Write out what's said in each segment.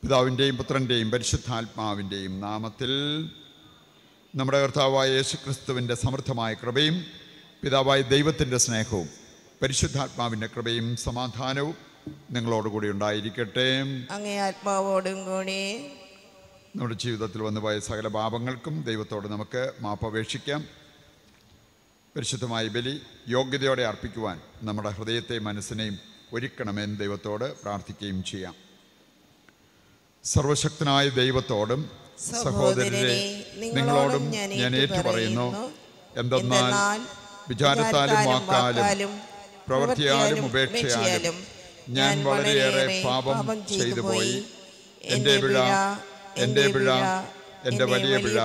പിതാവിൻ്റെയും പുത്രൻ്റെയും പരിശുദ്ധാത്മാവിൻ്റെയും നാമത്തിൽ നമ്മുടെ കർത്താവായ യേശു ക്രിസ്തുവിൻ്റെ സമൃദ്ധമായ കൃപയും പിതാവായ ദൈവത്തിൻ്റെ സ്നേഹവും പരിശുദ്ധാത്മാവിൻ്റെ കൃപയും സമാധാനവും നിങ്ങളോടുകൂടി ഉണ്ടായിരിക്കട്ടെ അങ്ങേ ആത്മാവോടും കൂടി നമ്മുടെ ജീവിതത്തിൽ വന്നുപോയ സകല പാപങ്ങൾക്കും ദൈവത്തോട് നമുക്ക് മാപ്പപേക്ഷിക്കാം പരിശുദ്ധമായ ബലി യോഗ്യതയോടെ അർപ്പിക്കുവാൻ നമ്മുടെ ഹൃദയത്തെയും മനസ്സിനെയും ഒരുക്കണമെന്ന് ദൈവത്തോട് പ്രാർത്ഥിക്കുകയും ചെയ്യാം സർവശക്തനായ ദൈവത്തോടും സഹോദരരെ നിങ്ങളോടും ഞാൻ ഏറ്റുപറയുന്നു എന്തെന്നാൽ വിചാരത്താലും വാക്കാലും പ്രവൃത്തിയാലും ഉപേക്ഷയാലും ഞാൻ വളരെയേറെ പാപം ചെയ്തു പോയി എൻ്റെ പിഴ എൻ്റെ പിഴ എൻ്റെ വലിയ പിഴ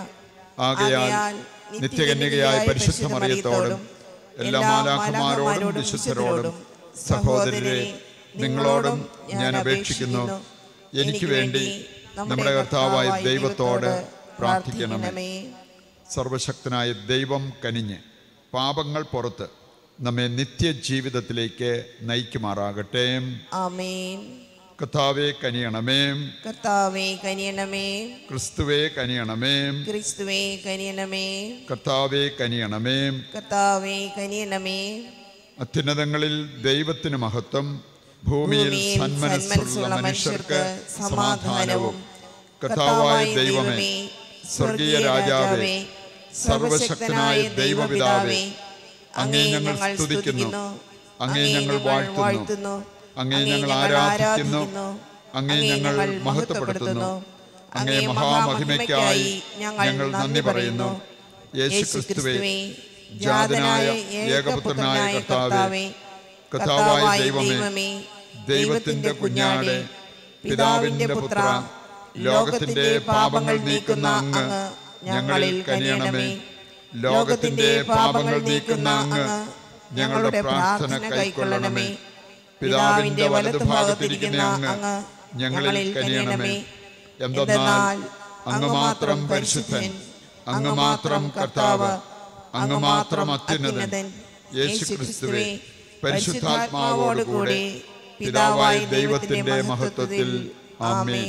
ആകയാൽ നിത്യകന്യകയായ പരിശുദ്ധ മറിയത്തോടും എല്ലാ മാലാഖമാരോടും വിശുദ്ധരോടും സഹോദരരെ നിങ്ങളോടും ഞാൻ അപേക്ഷിക്കുന്നു എനിക്ക് വേണ്ടി നമ്മുടെ കർത്താവായ ദൈവത്തോട് പ്രാർത്ഥിക്കണമേ സർവശക്തനായ ദൈവം കനിഞ്ഞ് പാപങ്ങൾ പുറത്ത് നമ്മെ നിത്യജീവിതത്തിലേക്ക് നയിക്കുമാറാകട്ടെ ആമേൻ കർത്താവെ കനിയണമേ കർത്താവേ കനിയണമേ ക്രിസ്തുവെ കനിയണമേ ക്രിസ്തുവേ കനിയണമേ കർത്താവെ കനിയണമേ കർത്താവേ കനിയണമേ അത്യുന്നതങ്ങളിൽ ദൈവത്തിന് മഹത്വം ഭൂമിയിൽ ഭൂമിയിൽ സന്മനസ്സുള്ള മനുഷ്യർക്ക് സമാധാനവും കർത്താവായ ദൈവമേ സ്വർഗീയ രാജാവേ സർവശക്തനായ ദൈവപിതാവേ അങ്ങേ ഞങ്ങൾ സ്തുതിക്കുന്നു അങ്ങേ ഞങ്ങൾ വാഴ്ത്തുന്നു അങ്ങേ ഞങ്ങൾ ആരാധിക്കുന്നു അങ്ങേ ഞങ്ങൾ മഹത്വപ്പെടുത്തുന്നു അങ്ങേ മഹാമഹിമയ്ക്കായി ഞങ്ങൾ നന്ദി പറയുന്നു യേശു ക്രിസ്തുവേ ജാതനായ ഏകപുത്രനായ കർത്താവേ കർത്താവായ ദൈവമേ ദൈവത്തിന്റെ കുഞ്ഞാടെ പിതാവിന്റെ പുത്ര ലോകത്തിന്റെ പാപങ്ങൾ നീക്കുന്ന അങ്ങ് ഞങ്ങളിൽ കനിയണമേ ലോകത്തിന്റെ പാപങ്ങൾ നീക്കുന്ന അങ്ങ് ഞങ്ങളുടെ പ്രാർത്ഥന കൈക്കൊള്ളണമേ പിതാവിന്റെ വലതുഭാഗത്തിരിക്കുന്ന അങ്ങ് ഞങ്ങളിൽ കനിയണമേ എന്തെന്നാൽ അങ്ങ് മാത്രം പരിശുദ്ധൻ അങ്ങ് മാത്രം കർത്താവ് അങ്ങ് മാത്രം അത്യുന്നതൻ യേശു ക്രിസ്തുവേ പരിശുദ്ധാത്മാവോടുകൂടെ പിതാവായ ദൈവത്തിന്റെ മഹത്വത്തിൽ ആമേൻ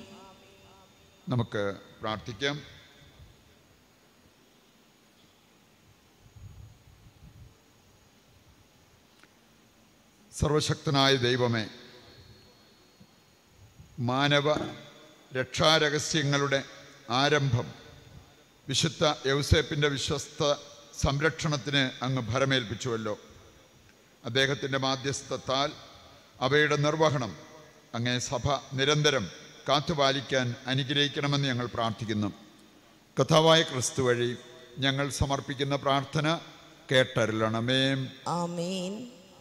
നമുക്ക് പ്രാർത്ഥിക്കാം സർവശക്തനായ ദൈവമേ മാനവ രക്ഷാരഹസ്യങ്ങളുടെ ആരംഭം വിശുദ്ധ യൗസേപ്പിൻ്റെ വിശ്വസ്ത സംരക്ഷണത്തിന് അങ്ങ് ഭരമേൽപ്പിച്ചുവല്ലോ അദ്ദേഹത്തിൻ്റെ മാധ്യസ്ഥത്താൽ അവയുടെ നിർവഹണം അങ്ങേ സഭ നിരന്തരം കാത്തുപാലിക്കാൻ അനുഗ്രഹിക്കണമെന്ന് ഞങ്ങൾ പ്രാർത്ഥിക്കുന്നു കഥാവായ ക്രിസ്തു വഴി ഞങ്ങൾ സമർപ്പിക്കുന്ന പ്രാർത്ഥന കേട്ടരുളണമേ ആമേൻ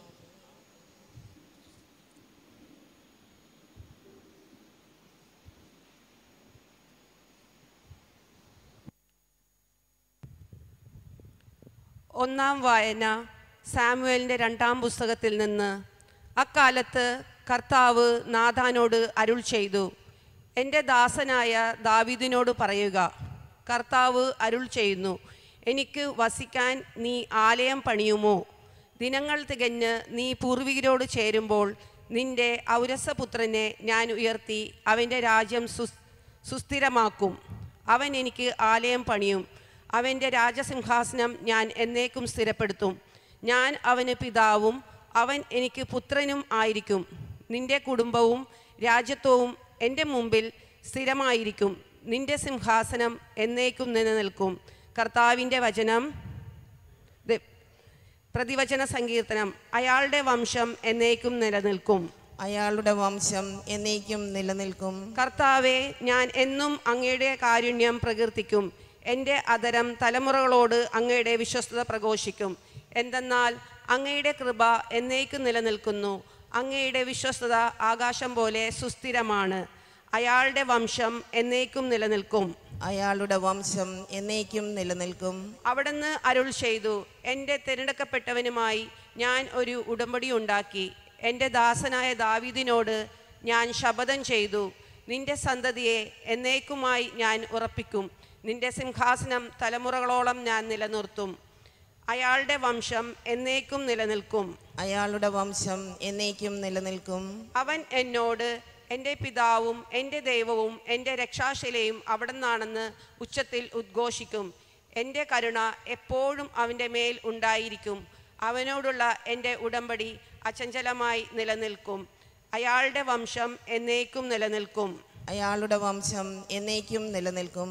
ഒന്നാം വായന സാമുവേലിൻ്റെ രണ്ടാം പുസ്തകത്തിൽ നിന്ന് അക്കാലത്ത് കർത്താവ് നാഥാനോട് അരുൾ ചെയ്തു എൻ്റെ ദാസനായ ദാവീദിനോട് പറയുക കർത്താവ് അരുൾ ചെയ്യുന്നു എനിക്ക് വസിക്കാൻ നീ ആലയം പണിയുമോ ദിനങ്ങൾ തികഞ്ഞ് നീ പൂർവികരോട് ചേരുമ്പോൾ നിന്റെ ഔരസപുത്രനെ ഞാൻ ഉയർത്തി അവൻ്റെ രാജ്യം സുസ് സുസ്ഥിരമാക്കും അവൻ എനിക്ക് ആലയം പണിയും അവൻ്റെ രാജസിംഹാസനം ഞാൻ എന്നേക്കും സ്ഥിരപ്പെടുത്തും ഞാൻ അവന് പിതാവും അവൻ എനിക്ക് പുത്രനും ആയിരിക്കും നിന്റെ കുടുംബവും രാജ്യത്വവും എൻ്റെ മുമ്പിൽ സ്ഥിരമായിരിക്കും നിന്റെ സിംഹാസനം എന്നേക്കും നിലനിൽക്കും കർത്താവിൻ്റെ വചനം ദ- പ്രതിവചന സങ്കീർത്തനം അയാളുടെ വംശം എന്നേക്കും നിലനിൽക്കും അയാളുടെ വംശം എന്നേക്കും നിലനിൽക്കും കർത്താവെ ഞാൻ എന്നും അങ്ങയുടെ കാരുണ്യം പ്രകീർത്തിക്കും എൻ്റെ അതരം തലമുറകളോട് അങ്ങയുടെ വിശ്വസ്തത പ്രഘോഷിക്കും എന്തെന്നാൽ അങ്ങയുടെ കൃപ എന്നേക്കും നിലനിൽക്കുന്നു അങ്ങയുടെ വിശ്വസ്തത ആകാശം പോലെ സുസ്ഥിരമാണ് അയാളുടെ വംശം എന്നേക്കും നിലനിൽക്കും അയാളുടെ വംശം എന്നേക്കും നിലനിൽക്കും അവിടുന്ന് അരുൾ ചെയ്തു എൻ്റെ തിരഞ്ഞെടുക്കപ്പെട്ടവനുമായി ഞാൻ ഒരു ഉടമ്പടി ഉണ്ടാക്കി എൻ്റെ ദാസനായ ദാവീദിനോട് ഞാൻ ശപഥം ചെയ്തു നിന്റെ സന്തതിയെ എന്നേക്കുമായി ഞാൻ ഉറപ്പിക്കും നിന്റെ സിംഹാസനം തലമുറകളോളം ഞാൻ നിലനിർത്തും അയാളുടെ വംശം എന്നേക്കും നിലനിൽക്കും അയാളുടെ വംശം എന്നേക്കും നിലനിൽക്കും അവൻ എന്നോട് എൻ്റെ പിതാവും എൻ്റെ ദൈവവും എൻ്റെ രക്ഷാശിലയും അവിടെ നിന്നാണെന്ന് ഉച്ചത്തിൽ ഉദ്ഘോഷിക്കും എൻ്റെ കരുണ എപ്പോഴും അവൻ്റെ മേൽ ഉണ്ടായിരിക്കും അവനോടുള്ള എൻ്റെ ഉടമ്പടി അചഞ്ചലമായി നിലനിൽക്കും അയാളുടെ വംശം എന്നേക്കും നിലനിൽക്കും അയാളുടെ വംശം എന്നേക്കും നിലനിൽക്കും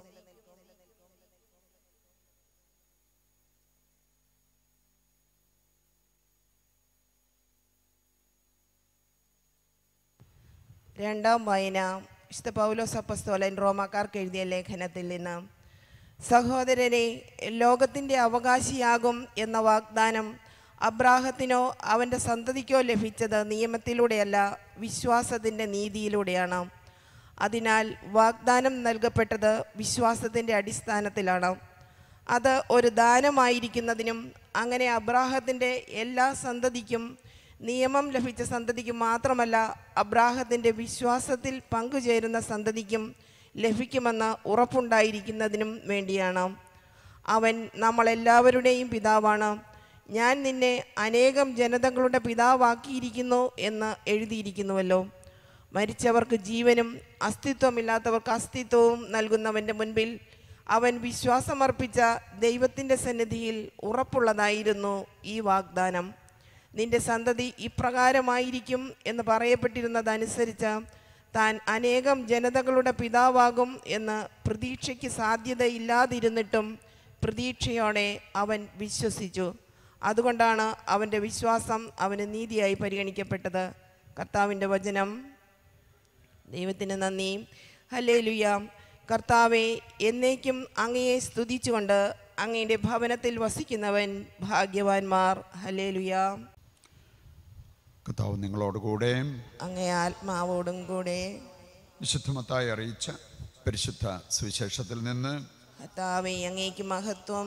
രണ്ടാം വായന വിശുദ്ധ പൗലോസ് അപ്പസ്തോലൻ റോമാക്കാർക്ക് എഴുതിയ ലേഖനത്തിൽ നിന്ന് സഹോദരരെ ലോകത്തിൻ്റെ അവകാശിയാകും എന്ന വാഗ്ദാനം അബ്രാഹത്തിനോ അവൻ്റെ സന്തതിക്കോ ലഭിച്ചത് നിയമത്തിലൂടെയല്ല വിശ്വാസത്തിൻ്റെ നീതിയിലൂടെയാണ് അതിനാൽ വാഗ്ദാനം നൽകപ്പെട്ടത് വിശ്വാസത്തിൻ്റെ അടിസ്ഥാനത്തിലാണ് അത് ഒരു ദാനമായിരിക്കുന്നതിനും അങ്ങനെ അബ്രാഹത്തിൻ്റെ എല്ലാ സന്തതിക്കും നിയമം ലഭിച്ച സന്തതിക്ക് മാത്രമല്ല അബ്രാഹത്തിൻ്റെ വിശ്വാസത്തിൽ പങ്കുചേരുന്ന സന്തതിക്കും ലഭിക്കുമെന്ന് ഉറപ്പുണ്ടായിരിക്കുന്നതിനും വേണ്ടിയാണ് അവൻ നമ്മളെല്ലാവരുടെയും പിതാവാണ് ഞാൻ നിന്നെ അനേകം ജനതകളുടെ പിതാവാക്കിയിരിക്കുന്നു എന്ന് എഴുതിയിരിക്കുന്നുവല്ലോ മരിച്ചവർക്ക് ജീവനും അസ്തിത്വമില്ലാത്തവർക്ക് അസ്തിത്വവും നൽകുന്നവൻ്റെ മുൻപിൽ അവൻ വിശ്വാസമർപ്പിച്ച ദൈവത്തിൻ്റെ സന്നിധിയിൽ ഉറപ്പുള്ളതായിരുന്നു ഈ വാഗ്ദാനം നിന്റെ സന്തതി ഇപ്രകാരമായിരിക്കും എന്ന് പറയപ്പെട്ടിരുന്നതനുസരിച്ച് താൻ അനേകം ജനതകളുടെ പിതാവാകും എന്ന് പ്രതീക്ഷയ്ക്ക് സാധ്യതയില്ലാതിരുന്നിട്ടും പ്രതീക്ഷയോടെ അവൻ വിശ്വസിച്ചു അതുകൊണ്ടാണ് അവൻ്റെ വിശ്വാസം അവന് നീതിയായി പരിഗണിക്കപ്പെട്ടത് കർത്താവിൻ്റെ വചനം ദൈവത്തിന് നന്ദി ഹലേ ലുയാം കർത്താവെ എന്നേക്കും അങ്ങയെ സ്തുതിച്ചുകൊണ്ട് അങ്ങയുടെ ഭവനത്തിൽ വസിക്കുന്നവൻ ഭാഗ്യവാന്മാർ ഹലേ ലുയാം കർത്താവ് നിങ്ങളോടുകൂടെ അങ്ങേ ആത്മാവോടും കൂടെ വിശുദ്ധമത്തായി അറിയിച്ച പരിശുദ്ധ സുവിശേഷത്തിൽ നിന്ന് കർത്താവെ അങ്ങേക്ക് മഹത്വം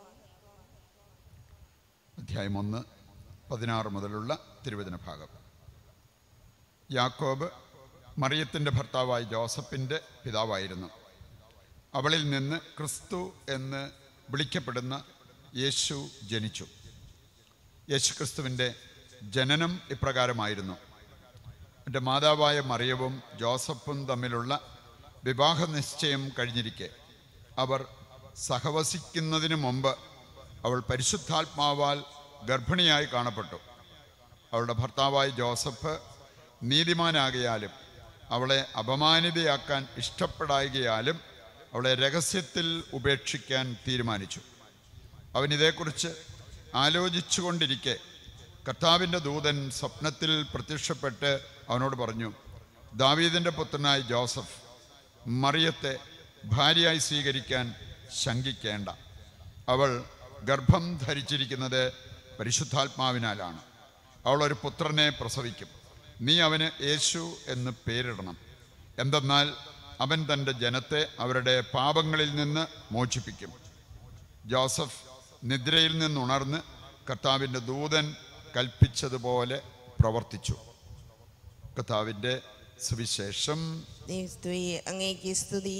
അധ്യായം ഒന്ന് പതിനാറ് മുതലുള്ള തിരുവചന ഭാഗം യാക്കോബ് മറിയത്തിൻ്റെ ഭർത്താവായ ജോസഫിൻ്റെ പിതാവായിരുന്നു അവളിൽ നിന്ന് ക്രിസ്തു എന്ന് വിളിക്കപ്പെടുന്ന യേശു ജനിച്ചു യേശു ക്രിസ്തുവിൻ്റെ ജനനം ഇപ്രകാരമായിരുന്നു എൻ്റെ മാതാവായ മറിയവും ജോസഫും തമ്മിലുള്ള വിവാഹ നിശ്ചയം കഴിഞ്ഞിരിക്കെ അവർ സഹവസിക്കുന്നതിന് മുമ്പ് അവൾ പരിശുദ്ധാത്മാവാൽ ഗർഭിണിയായി കാണപ്പെട്ടു അവളുടെ ഭർത്താവായ ജോസഫ് നീതിമാനാകിയാലും അവളെ അപമാനിതയാക്കാൻ ഇഷ്ടപ്പെടായികയാലും അവളെ രഹസ്യത്തിൽ ഉപേക്ഷിക്കാൻ തീരുമാനിച്ചു അവൻ ഇതേക്കുറിച്ച് ആലോചിച്ചുകൊണ്ടിരിക്കെ കർത്താവിൻ്റെ ദൂതൻ സ്വപ്നത്തിൽ പ്രത്യക്ഷപ്പെട്ട് അവനോട് പറഞ്ഞു ദാവീദിൻ്റെ പുത്രനായ ജോസഫ് മറിയത്തെ ഭാര്യയായി സ്വീകരിക്കാൻ ശങ്കിക്കേണ്ട അവൾ ഗർഭം ധരിച്ചിരിക്കുന്നത് പരിശുദ്ധാത്മാവിനാലാണ് അവൾ ഒരു പുത്രനെ പ്രസവിക്കും നീ അവന് യേശു എന്ന് പേരിടണം എന്തെന്നാൽ അവൻ തൻ്റെ ജനത്തെ അവരുടെ പാപങ്ങളിൽ നിന്ന് മോചിപ്പിക്കും ജോസഫ് നിദ്രയിൽ നിന്നുണർന്ന് കർത്താവിൻ്റെ ദൂതൻ കൽപ്പിച്ചതുപോലെ പ്രവർത്തിച്ചു കർത്താവിൻ്റെ സുവിശേഷം ദൈവസ്തുതി അങ്ങേക്ക് സ്തുതി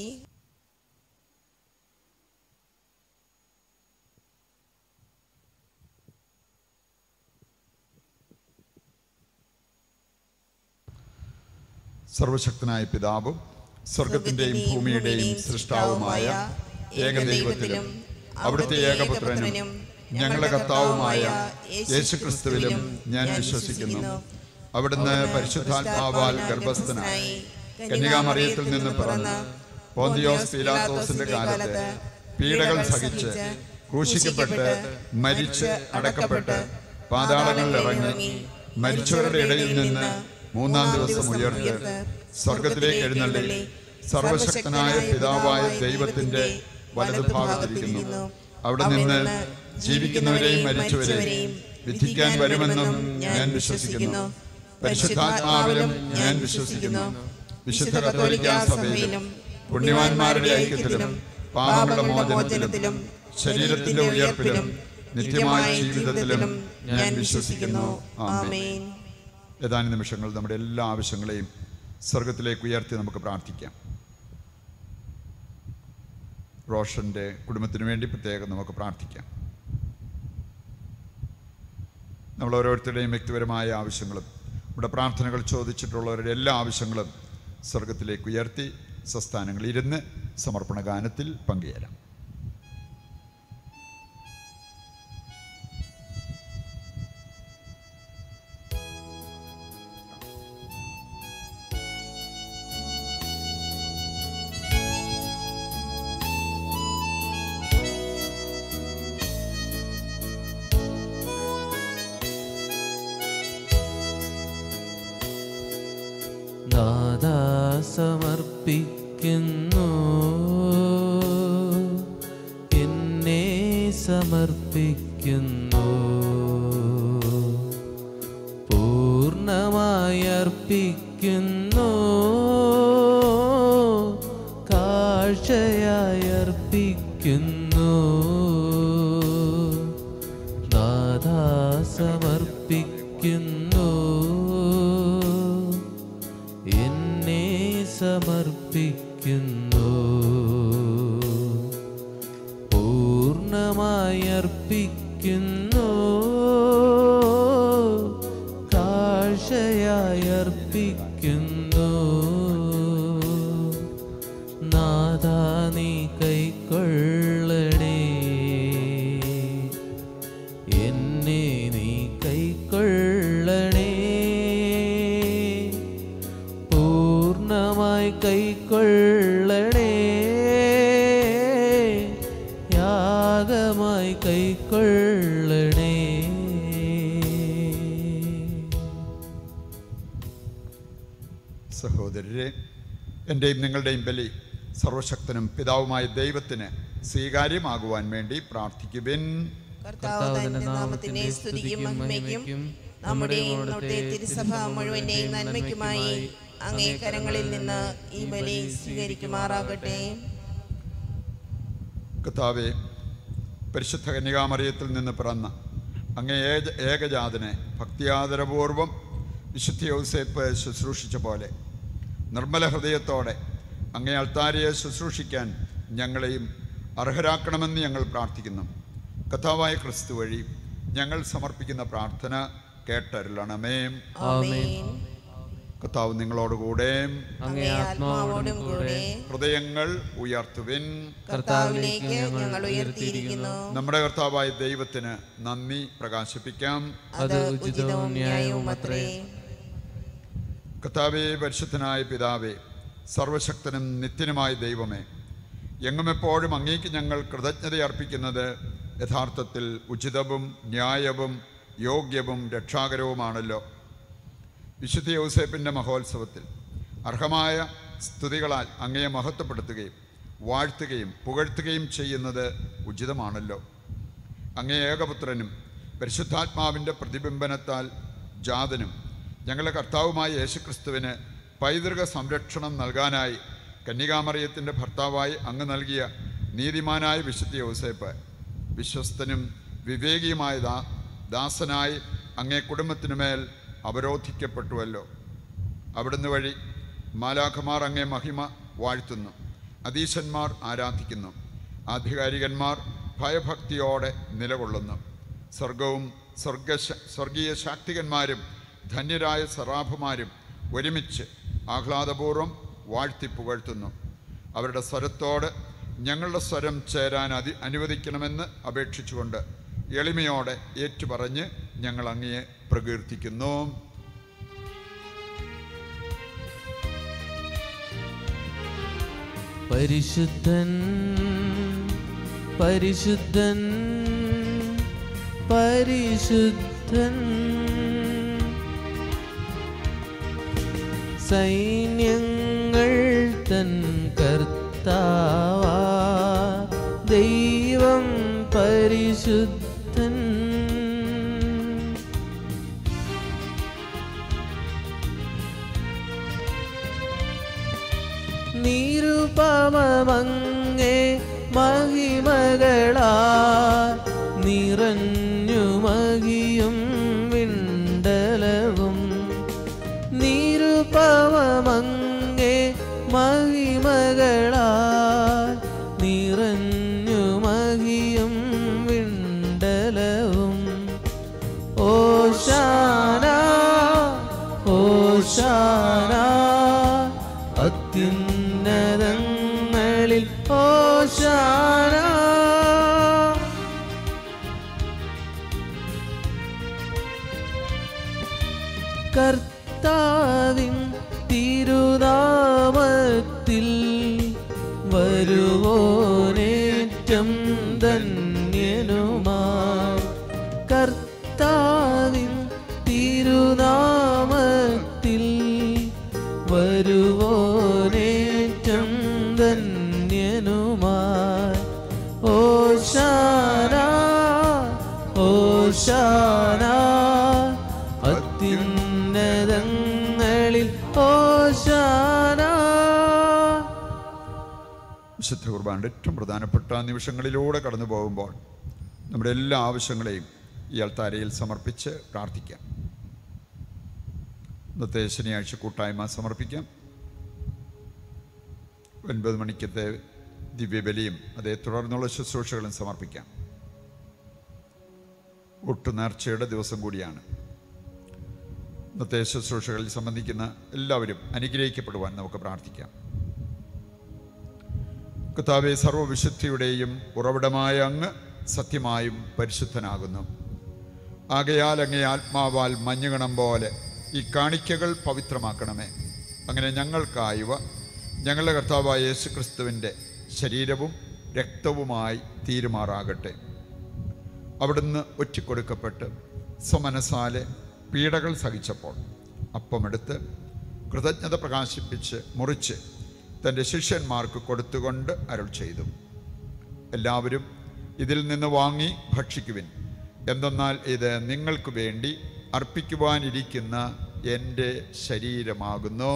സർവശക്തനായ പിതാവും സ്വർഗത്തിൻ്റെയും ഭൂമിയുടെയും സൃഷ്ടാവുമായ ഏകദൈവത്തിലും അവിടുത്തെ ഏകപുത്രനും ഞങ്ങളുടെ കർത്താവുമായ യേശുക്രിസ്തുവിലും ഞാൻ വിശ്വസിക്കുന്നു അവിടുന്ന് പരിശുദ്ധാത്മാവാൽ ഗർഭസ്ഥനായി കന്യകാമറിയത്തിൽ നിന്ന് പിറന്ന് പോന്തിയോസ് പീലാത്തോസിന്റെ കാലത്ത് പീഡകൾ സഹിച്ച് ക്രൂശിക്കപ്പെട്ട് മരിച്ച് അടക്കപ്പെട്ട് പാതാളങ്ങളിൽ ഇറങ്ങി മരിച്ചവരുടെ ഇടയിൽ നിന്ന് മൂന്നാം ദിവസം ഉയർത്ത് സ്വർഗത്തിലേക്ക് എഴുന്നള്ളി സർവശക്തനായ പിതാവായ ദൈവത്തിന്റെ വലതുഭാഗത്തിരിക്കുന്നു അവിടെ നിന്ന് ജീവിക്കുന്നവരെയും മരിച്ചവരെയും വിധിക്കാൻ വരുമെന്നും ഞാൻ വിശ്വസിക്കുന്നു പരിശുദ്ധാത്മാവിലും ഞാൻ വിശ്വസിക്കുന്നു വിശുദ്ധ കത്തോലിക്കാ സഭയിലും പുണ്യവാന്മാരുടെ ഐക്യത്തിലും പാപങ്ങളുടെ മോചനത്തിലും ശരീരത്തിന്റെ ഉയർപ്പിലും നിത്യമായ ജീവിതത്തിലും ഞാൻ വിശ്വസിക്കുന്നു ആമേൻ ആമേൻ ഏതാനും നിമിഷങ്ങൾ നമ്മുടെ എല്ലാ ആവശ്യങ്ങളെയും സ്വർഗത്തിലേക്ക് ഉയർത്തി നമുക്ക് പ്രാർത്ഥിക്കാം റോഷൻ്റെ കുടുംബത്തിന് വേണ്ടി പ്രത്യേകം നമുക്ക് പ്രാർത്ഥിക്കാം നമ്മൾ ഓരോരുത്തരുടെയും വ്യക്തിപരമായ ആവശ്യങ്ങളും ഇവിടെ പ്രാർത്ഥനകൾ ചോദിച്ചിട്ടുള്ളവരുടെ എല്ലാ ആവശ്യങ്ങളും സ്വർഗത്തിലേക്ക് ഉയർത്തി സ്വസ്ഥാനങ്ങളിൽ ഇരുന്ന് സമർപ്പണ ഗാനത്തിൽ പങ്കുചേരാം നാദാ സമർപ്പിക്കുന്നു എന്നെ സമർപ്പിക്കുന്നു പൂർണ്ണമായി അർപ്പിക്കുന്നു കാഴ്ചയായി അർപ്പിക്കുന്നു നാദാ സമർപ്പിക്കുന്നു എന്നെ സമർപ്പിക്കുന്നു പൂർണ്ണമായി അർപ്പിക്കുന്നു കാഴ്ചയായി അർപ്പിക്കുന്നു നാദാ നീ കൈക്കൊള്ളണേ എന്നെ നീ കൈക്കൊള്ളണേ പൂർണ്ണമായി കൈക്കൊള്ളണേ യാഗമായി കൈക്കൊള്ളണേ സഹോദരരെ എൻ്റെയും നിങ്ങളുടെയും ബലി സർവശക്തനും പിതാവുമായ ദൈവത്തിന് സ്വീകാര്യമാകുവാൻ വേണ്ടി പ്രാർത്ഥിക്കുവിൻ കർത്താവ് തന്റെ നാമത്തിന്റെ സ്തുതിക്കും മഹിമയ്ക്കും നമ്മുടെയും നമ്മുടെ തിരുസഭ മുഴുവന്റെയും നന്മയ്ക്കുമായി അങ്ങേ കരങ്ങളിൽ നിന്ന് ഈ ബലി സ്വീകരിക്കുമാറാകട്ടെ കർത്താവെ പരിശുദ്ധ കന്യകാമറിയത്തിൽ നിന്ന് പിറന്ന അങ്ങേ ഏക ഏകജാതനെ ഭക്തിയാദരപൂർവം വിശുദ്ധ യൗസേപ്പ് ശുശ്രൂഷിച്ച പോലെ നിർമ്മല ഹൃദയത്തോടെ അങ്ങേ അൾത്താരയെ ശുശ്രൂഷിക്കാൻ ഞങ്ങളെയും അർഹരാക്കണമെന്ന് ഞങ്ങൾ പ്രാർത്ഥിക്കുന്നു കഥാവായ ക്രിസ്തു വഴി ഞങ്ങൾ സമർപ്പിക്കുന്ന പ്രാർത്ഥന കേട്ടരുളണമേ ആമേൻ കർത്താവ് നിങ്ങളോടുകൂടെ അങ്ങേ ആത്മാവോടും കൂടെ ഹൃദയങ്ങൾ ഉയർത്തുവിൻ കർത്താവിലേക്ക് ഞങ്ങൾ ഉയർത്തിയിരിക്കുന്നു നമ്മുടെ കർത്താവായ ദൈവത്തിന് നന്ദി പ്രകാശിപ്പിക്കാം അത് ഉചിതവും ന്യായവും അത്രേ കർത്താവേ പരിശുദ്ധനായ പിതാവേ സർവശക്തനും നിത്യനുമായ ദൈവമേ എങ്ങുമെപ്പോഴും അങ്ങേക്ക് ഞങ്ങൾ കൃതജ്ഞത അർപ്പിക്കുന്നത് യഥാർത്ഥത്തിൽ ഉചിതവും ന്യായവും യോഗ്യവും രക്ഷാകരവുമാണല്ലോ വിശുദ്ധ യൗസേപ്പിൻ്റെ മഹോത്സവത്തിൽ അർഹമായ സ്തുതികളാൽ അങ്ങയെ മഹത്വപ്പെടുത്തുകയും വാഴ്ത്തുകയും പുകഴ്ത്തുകയും ചെയ്യുന്നത് ഉചിതമാണല്ലോ അങ്ങേ ഏകപുത്രനും പരിശുദ്ധാത്മാവിൻ്റെ പ്രതിബിംബനത്താൽ ജാതനും ഞങ്ങളുടെ കർത്താവുമായ യേശുക്രിസ്തുവിന് പൈതൃക സംരക്ഷണം നൽകാനായി കന്യകാമറിയത്തിൻ്റെ ഭർത്താവായി അങ്ങ് നൽകിയ നീതിമാനായ വിശുദ്ധ യോസേപ്പ് വിശ്വസ്തനും വിവേകിയുമായ ദാ ദാസനായി അങ്ങേ കുടുംബത്തിനുമേൽ അവരോധിക്കപ്പെട്ടുവല്ലോ അവിടുന്ന് വഴി മാലാഖമാർ അങ്ങേ മഹിമ വാഴ്ത്തുന്നു അതീശന്മാർ ആരാധിക്കുന്നു ആധികാരികന്മാർ ഭയഭക്തിയോടെ നിലകൊള്ളുന്നു സ്വർഗവും സ്വർഗ സ്വർഗീയ ശാക്തികന്മാരും ധന്യരായ സറാഫുമാരും ഒരുമിച്ച് ആഹ്ലാദപൂർവ്വം വാഴ്ത്തി പുകഴ്ത്തുന്നു അവരുടെ സ്വരത്തോട് ഞങ്ങളുടെ സ്വരം ചേരാൻ അതി അനുവദിക്കണമെന്ന് അപേക്ഷിച്ചുകൊണ്ട് എളിമയോടെ ഏറ്റുപറഞ്ഞ് ഞങ്ങൾ അങ്ങയെ പ്രകീർത്തിക്കുന്നു പരിശുദ്ധൻ പരിശുദ്ധൻ പരിശുദ്ധൻ സൈന്യങ്ങൾ തൻ കർത്താവാ ദൈവം പരിശുദ്ധൻ നിരുപമങ്ങേ മഹിമകളാ നിറഞ്ഞു മഹിയും വിണ്ടലവും നിരുപമങ്ങേ മഹിമകളാ നിറഞ്ഞു മഹിയും വിണ്ടലവും ഓശാന അത്യുന്നതങ്ങളിൽ ഓശാന കർത്താവിൻ തിരുനാമത്തിൽ വരുവോനേറ്റം ധന്യനുമാ കർത്താവിൻ തിരുനാമത്തിൽ വരുവോനേറ്റം ധന്യനുമായി ഓശാന ഓശാന അത്യുന്നതങ്ങളിൽ ഓശാന വിശുദ്ധ കുർബാനയുടെ ഏറ്റവും പ്രധാനപ്പെട്ട നിമിഷങ്ങളിലൂടെ കടന്നു പോകുമ്പോൾ നമ്മുടെ എല്ലാ ആവശ്യങ്ങളെയും ഈ അൾത്താരയിൽ സമർപ്പിച്ച് പ്രാർത്ഥിക്കാം ഇന്നത്തെ ശനിയാഴ്ച കൂട്ടായ്മ സമർപ്പിക്കാം ഒൻപത് മണിക്കത്തെ ദിവ്യബലിയും അതേ തുടർന്നുള്ള ശുശ്രൂഷകളും സമർപ്പിക്കാം ഒട്ടുനേർച്ചയുടെ ദിവസം കൂടിയാണ് ഇന്നത്തെ ശുശ്രൂഷകളിൽ സംബന്ധിക്കുന്ന എല്ലാവരും അനുഗ്രഹിക്കപ്പെടുവാൻ നമുക്ക് പ്രാർത്ഥിക്കാം കർത്താവെ സർവവിശുദ്ധിയുടെയും ഉറവിടമായ അങ്ങ് സത്യമായും പരിശുദ്ധനാകുന്നു ആകയാൽ അങ്ങേ ആത്മാവാൽ മഞ്ഞുകണം പോലെ ഈ കാണിക്കകൾ പവിത്രമാക്കണമേ അങ്ങനെ ഞങ്ങൾക്കായവ ഞങ്ങളുടെ കർത്താവായ യേശു ക്രിസ്തുവിൻ്റെ ശരീരവും രക്തവുമായി തീരുമാറാകട്ടെ അവിടുന്ന് ഒറ്റിക്കൊടുക്കപ്പെട്ട് സ്വമനസാലെ പീഡകൾ സഹിച്ചപ്പോൾ അപ്പമെടുത്ത് കൃതജ്ഞത പ്രകാശിപ്പിച്ച് മുറിച്ച് തൻ്റെ ശിഷ്യന്മാർക്ക് കൊടുത്തുകൊണ്ട് അരുൾ ചെയ്തു എല്ലാവരും ഇതിൽ നിന്ന് വാങ്ങി ഭക്ഷിക്കുവിൻ എന്തെന്നാൽ ഇത് നിങ്ങൾക്ക് വേണ്ടി അർപ്പിക്കുവാനിരിക്കുന്ന എൻ്റെ ശരീരമാകുന്നു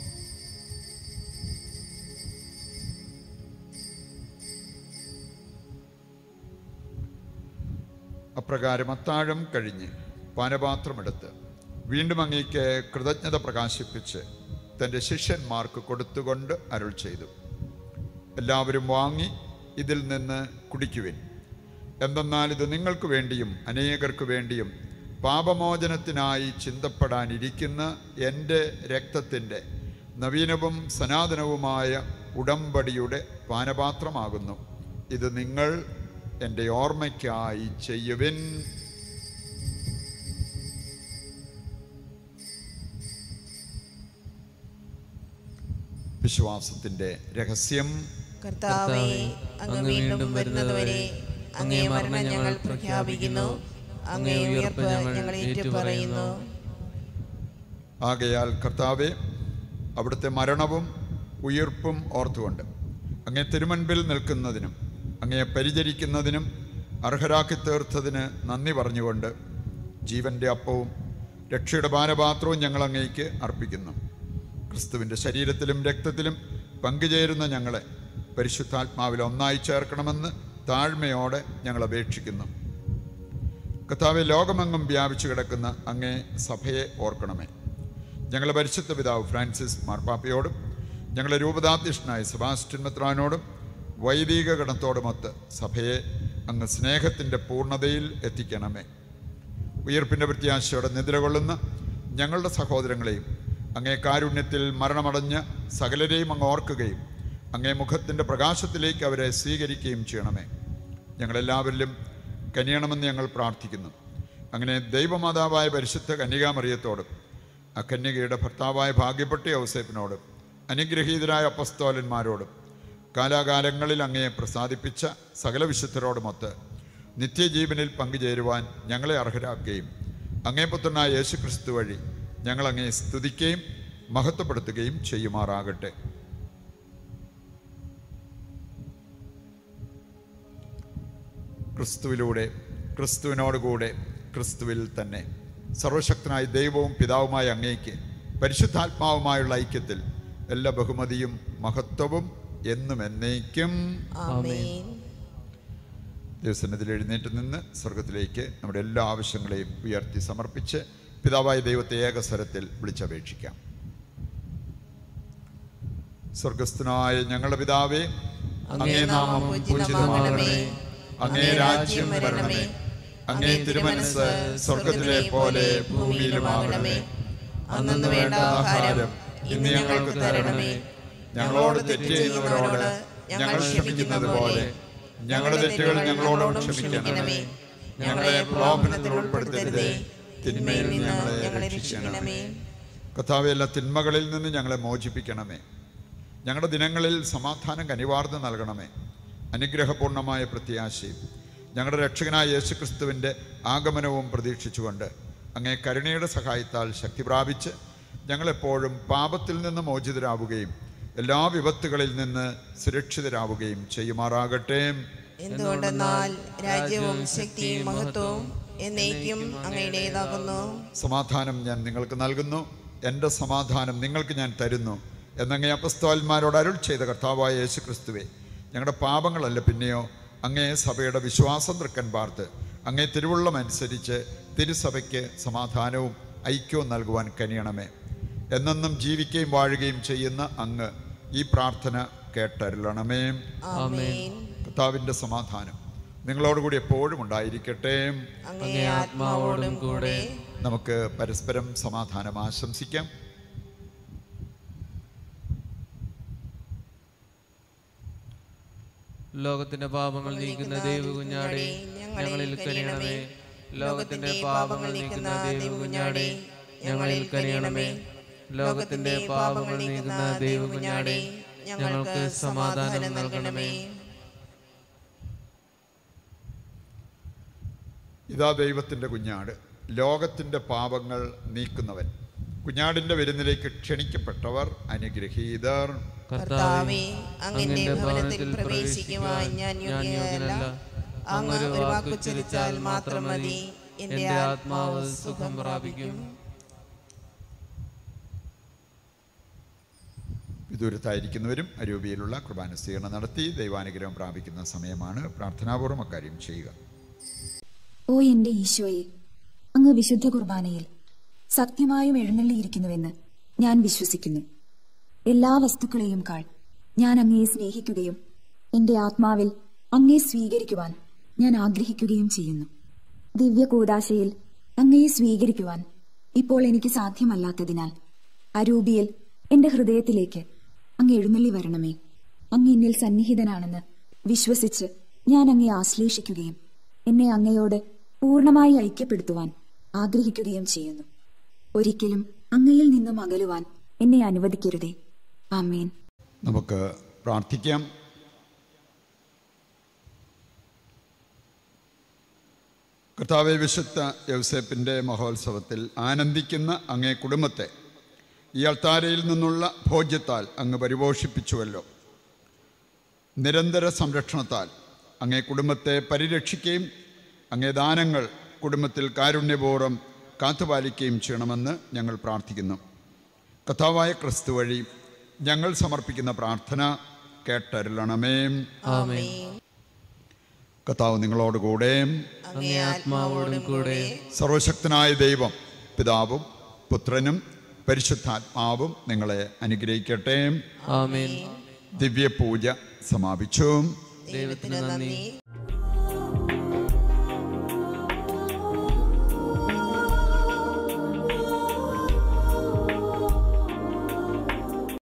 അപ്രകാരം അത്താഴം കഴിഞ്ഞ് പാനപാത്രമെടുത്ത് വീണ്ടും അങ്ങേക്ക് കൃതജ്ഞത പ്രകാശിപ്പിച്ച് തൻ്റെ ശിഷ്യന്മാർക്ക് കൊടുത്തുകൊണ്ട് അരുൾ ചെയ്തു എല്ലാവരും വാങ്ങി ഇതിൽ നിന്ന് കുടിക്കുവിൻ എന്തെന്നാൽ ഇത് നിങ്ങൾക്ക് വേണ്ടിയും അനേകർക്ക് വേണ്ടിയും പാപമോചനത്തിനായി ചിന്തപ്പെടാനിരിക്കുന്ന എൻ്റെ രക്തത്തിൻ്റെ നവീനവും സനാതനവുമായ ഉടമ്പടിയുടെ പാനപാത്രമാകുന്നു ഇത് നിങ്ങൾ എൻ്റെ ഓർമ്മയ്ക്കായി ചെയ്യുവിൻ വിശ്വാസത്തിൻ്റെ രഹസ്യം കർത്താവേ അങ്ങ് വീണ്ടും വരുന്നതുവരെ അങ്ങേ മരണം ഞങ്ങൾ പ്രഖ്യാപിക്കുന്നു അങ്ങേ ഉയർപ്പ് ഞങ്ങൾ ഏറ്റുപറയുന്നു ആകയാൽ കർത്താവെ അവിടുത്തെ മരണവും ഉയിർപ്പും ഓർത്തുകൊണ്ട് അങ്ങേ തിരുമൻപിൽ നിൽക്കുന്നതിനും അങ്ങയെ പരിചരിക്കുന്നതിനും അർഹരാക്കി തീർത്തതിന് നന്ദി പറഞ്ഞുകൊണ്ട് ജീവൻ്റെ അപ്പവും രക്ഷയുടെ പാനപാത്രവും ഞങ്ങൾ അങ്ങേക്ക് അർപ്പിക്കുന്നു ക്രിസ്തുവിൻ്റെ ശരീരത്തിലും രക്തത്തിലും പങ്കുചേരുന്ന ഞങ്ങളെ പരിശുദ്ധാത്മാവിൽ ഒന്നായി ചേർക്കണമെന്ന് താഴ്മയോടെ ഞങ്ങൾ അപേക്ഷിക്കുന്നു കർത്താവെ ലോകമെങ്ങും വ്യാപിച്ചു കിടക്കുന്ന അങ്ങേ സഭയെ ഓർക്കണമേ ഞങ്ങളുടെ പരിശുദ്ധ പിതാവ് ഫ്രാൻസിസ് മാർപ്പാപ്പയോടും ഞങ്ങളുടെ രൂപതാധ്യക്ഷനായ സെബാസ്റ്റ്യൻ മെത്രാനോടും വൈദിക ഗണത്തോടുമൊത്ത് സഭയെ അങ്ങ് സ്നേഹത്തിൻ്റെ പൂർണ്ണതയിൽ എത്തിക്കണമേ ഉയർപ്പിൻ്റെ പ്രത്യാശയോടെ നിദ്ര കൊള്ളുന്ന ഞങ്ങളുടെ സഹോദരങ്ങളെയും അങ്ങേ കാരുണ്യത്തിൽ മരണമടഞ്ഞ സകലരെയും അങ്ങ് ഓർക്കുകയും അങ്ങേ മുഖത്തിൻ്റെ പ്രകാശത്തിലേക്ക് അവരെ സ്വീകരിക്കുകയും ചെയ്യണമേ ഞങ്ങളെല്ലാവരിലും കനിയണമെന്ന് ഞങ്ങൾ പ്രാർത്ഥിക്കുന്നു അങ്ങനെ ദൈവമാതാവായ പരിശുദ്ധ കന്യകാമറിയത്തോടും ആ കന്യകയുടെ ഭർത്താവായ ഭാഗ്യപ്പെട്ട ഔസേപ്പിനോടും അനുഗ്രഹീതരായ അപ്പസ്തോലന്മാരോടും കാലാകാലങ്ങളിൽ അങ്ങയെ പ്രസാദിപ്പിച്ച സകല വിശുദ്ധരോടുമൊത്ത് നിത്യജീവനിൽ പങ്കുചേരുവാൻ ഞങ്ങളെ അർഹരാക്കുകയും അങ്ങേ പുത്രനായ യേശു ക്രിസ്തു വഴി ഞങ്ങൾ അങ്ങയെ സ്തുതിക്കുകയും മഹത്വപ്പെടുത്തുകയും ചെയ്യുമാറാകട്ടെ ക്രിസ്തുവിലൂടെ ക്രിസ്തുവിനോടുകൂടെ ക്രിസ്തുവിൽ തന്നെ സർവശക്തനായ ദൈവവും പിതാവുമായ അങ്ങേക്ക് പരിശുദ്ധാത്മാവുമായുള്ള ഐക്യത്തിൽ എല്ലാ ബഹുമതിയും മഹത്വവും എന്നും എന്നേക്കും ആമേൻ ദൈവസന്നതിൽ എഴുന്നേറ്റ് നിന്ന് സ്വർഗത്തിലേക്ക് നമ്മുടെ എല്ലാ ആവശ്യങ്ങളെയും ഉയർത്തി സമർപ്പിച്ച് പിതാവായ ദൈവത്തെ ഏകസ്വരത്തിൽ വിളിച്ചപേക്ഷിക്കാം സ്വർഗസ്ഥനായ ഞങ്ങളുടെ പിതാവേ അങ്ങേ നാമം പൂജിതമാകണമേ അങ്ങേ രാജ്യം വരണമേ അങ്ങേ തിരുമനസ് സ്വർഗത്തിലെ പോലെ ഭൂമിയിലുമാകണമേ അന്നു വേണ്ട ആഹാരം ഇന്ന് ഞങ്ങൾക്ക് തരണമേ ഞങ്ങളോട് തെറ്റ് ചെയ്യുന്നവരോട് ഞങ്ങൾ ക്ഷമിക്കുന്നത് പോലെ ഞങ്ങളുടെ തെറ്റുകൾ ഞങ്ങളോടും ക്ഷമിക്കണമേ ഞങ്ങളെ പ്രലോഭനത്തിൽ ഉൾപ്പെടുത്തരുതേ തിന്മയിൽ നിന്ന് ഞങ്ങളെ രക്ഷിക്കണമേ കർത്താവെ എല്ലാ തിന്മകളിൽ നിന്ന് ഞങ്ങളെ മോചിപ്പിക്കണമേ ഞങ്ങളുടെ ദിനങ്ങളിൽ സമാധാനം കനിവാർന്ന് നൽകണമേ അനുഗ്രഹപൂർണമായ പ്രത്യാശയും ഞങ്ങളുടെ രക്ഷകനായ യേശുക്രിസ്തുവിൻ്റെ ആഗമനവും പ്രതീക്ഷിച്ചുകൊണ്ട് അങ്ങേ കരുണയുടെ സഹായത്താൽ ശക്തി പ്രാപിച്ച് ഞങ്ങളെപ്പോഴും പാപത്തിൽ നിന്ന് മോചിതരാവുകയും എല്ലാ വിപത്തുകളിൽ നിന്ന് സുരക്ഷിതരാവുകയും ചെയ്യുമാറാകട്ടെ എന്തുകൊണ്ടെന്നാൽ രാജ്യവും ശക്തിയും മഹത്വവും എന്നേക്കും അങ്ങയുടേതാകുന്നു സമാധാനം ഞാൻ നിങ്ങൾക്ക് നൽകുന്നു എൻ്റെ സമാധാനം നിങ്ങൾക്ക് ഞാൻ തരുന്നു എന്നങ്ങേ അപ്പസ്തോന്മാരോട് അരുൾ ചെയ്ത കർത്താവായ യേശു ക്രിസ്തുവെ ഞങ്ങളുടെ പാപങ്ങളല്ല പിന്നെയോ അങ്ങേ സഭയുടെ വിശ്വാസം തൃക്കൻ പാർത്ത് അങ്ങേ തിരുവുള്ളം അനുസരിച്ച് തിരുസഭയ്ക്ക് സമാധാനവും ഐക്യവും നൽകുവാൻ കനിയണമേ എന്നെന്നും ജീവിക്കുകയും വാഴുകയും ചെയ്യുന്ന അങ്ങ് ഈ പ്രാർത്ഥന കേട്ടരുളണമേ ആമേൻ കർത്താവിൻ്റെ സമാധാനം നിങ്ങളോടുകൂടി എപ്പോഴും ഉണ്ടായിരിക്കട്ടെ അങ്ങേ ആത്മാവോടും കൂടെ നമുക്ക് പരസ്പരം സമാധാനം ആശംസിക്കാം ലോകത്തിന്റെ പാപങ്ങൾ നീക്കുന്ന ദൈവകുഞ്ഞാടെ ഞങ്ങളിൽ കനിയണമേ ലോകത്തിന്റെ പാപങ്ങൾ നീക്കുന്ന ദൈവകുഞ്ഞാടെ ഞങ്ങളിൽ കനിയണമേ ലോകത്തിന്റെ പാപങ്ങൾ നീക്കുന്ന ദൈവകുഞ്ഞാടെ ഞങ്ങൾക്ക് സമാധാനം നൽകണമേ ഇതാ ദൈവത്തിൻ്റെ കുഞ്ഞാട് ലോകത്തിൻ്റെ പാപങ്ങൾ നീക്കുന്നവൻ കുഞ്ഞാടിൻ്റെ വിരുന്നിലേക്ക് ക്ഷണിക്കപ്പെട്ടവർ അനുഗ്രഹീതർ കർത്താവേ അങ്ങന്റെ ഭവനത്തിൽ പ്രവേശിക്കുവാൻ ഞാൻ യോഗ്യനല്ല അങ്ങ് ഒരു വാക്കുച്ചരിച്ചാൽ മാത്രം മതി എന്റെ ആത്മാവ് സുഖം പ്രാപിക്കും വിദൂരത്തായിരിക്കുന്നവരും അരൂപിയിലുള്ള കുർബാന സ്വീകരണം നടത്തി ദൈവാനുഗ്രഹം പ്രാപിക്കുന്ന സമയമാണ് പ്രാർത്ഥനാപൂർവ്വം അക്കാര്യം ചെയ്യുക ഓ എന്റെ ഈശോയെ അങ്ങ് വിശുദ്ധ കുർബാനയിൽ സത്യമായും എഴുന്നള്ളിയിരിക്കുന്നുവെന്ന് ഞാൻ വിശ്വസിക്കുന്നു എല്ലാ വസ്തുക്കളെയും കാൾ ഞാൻ അങ്ങയെ സ്നേഹിക്കുകയും എന്റെ ആത്മാവിൽ അങ്ങയെ സ്വീകരിക്കുവാൻ ഞാൻ ആഗ്രഹിക്കുകയും ചെയ്യുന്നു ദിവ്യ കൂദാശയിൽ അങ്ങയെ സ്വീകരിക്കുവാൻ ഇപ്പോൾ എനിക്ക് സാധ്യമല്ലാത്തതിനാൽ അരൂപിയിൽ എന്റെ ഹൃദയത്തിലേക്ക് അങ്ങ് എഴുന്നള്ളി വരണമേ അങ്ങ് എന്നിൽ സന്നിഹിതനാണെന്ന് വിശ്വസിച്ച് ഞാൻ അങ്ങയെ ആശ്ലേഷിക്കുകയും എന്നെ അങ്ങയോട് പൂർണ്ണമായി ഐക്യപ്പെടുത്തുവാൻ ആഗ്രഹിക്കുകയും ചെയ്യുന്നു ഒരിക്കലും അങ്ങയിൽ നിന്നും അകലുവാൻ എന്നെ അനുവദിക്കരുതേ ആമേൻ നമുക്ക് പ്രാർത്ഥിക്കാം കർത്താവെ വിശുദ്ധ യൗസേപ്പിൻ്റെ മഹോത്സവത്തിൽ ആനന്ദിക്കുന്ന അങ്ങേ കുടുംബത്തെ ഈ അൾത്താരയിൽ നിന്നുള്ള ഭോജ്യത്താൽ അങ്ങ് പരിപോഷിപ്പിച്ചുവല്ലോ നിരന്തര സംരക്ഷണത്താൽ അങ്ങേ കുടുംബത്തെ പരിരക്ഷിക്കുകയും അങ്ങേ ദാനങ്ങൾ കുടുംബത്തിൽ കാരുണ്യപൂർവ്വം കാത്തുപാലിക്കുകയും ചെയ്യണമെന്ന് ഞങ്ങൾ പ്രാർത്ഥിക്കുന്നു കഥാവായ ക്രിസ്തു വഴി ഞങ്ങൾ സമർപ്പിക്കുന്ന പ്രാർത്ഥന കേട്ടരുളണമേ ആമേൻ കർത്താവ് നിങ്ങളോട് കൂടെ അങ്ങേ ആത്മാവോടും കൂടെ സർവശക്തനായ ദൈവം പിതാവും പുത്രനും പരിശുദ്ധാത്മാവും നിങ്ങളെ അനുഗ്രഹിക്കട്ടെ ആമേൻ ദിവ്യപൂജ സമാപിച്ചു ദൈവത്തിന് നന്ദി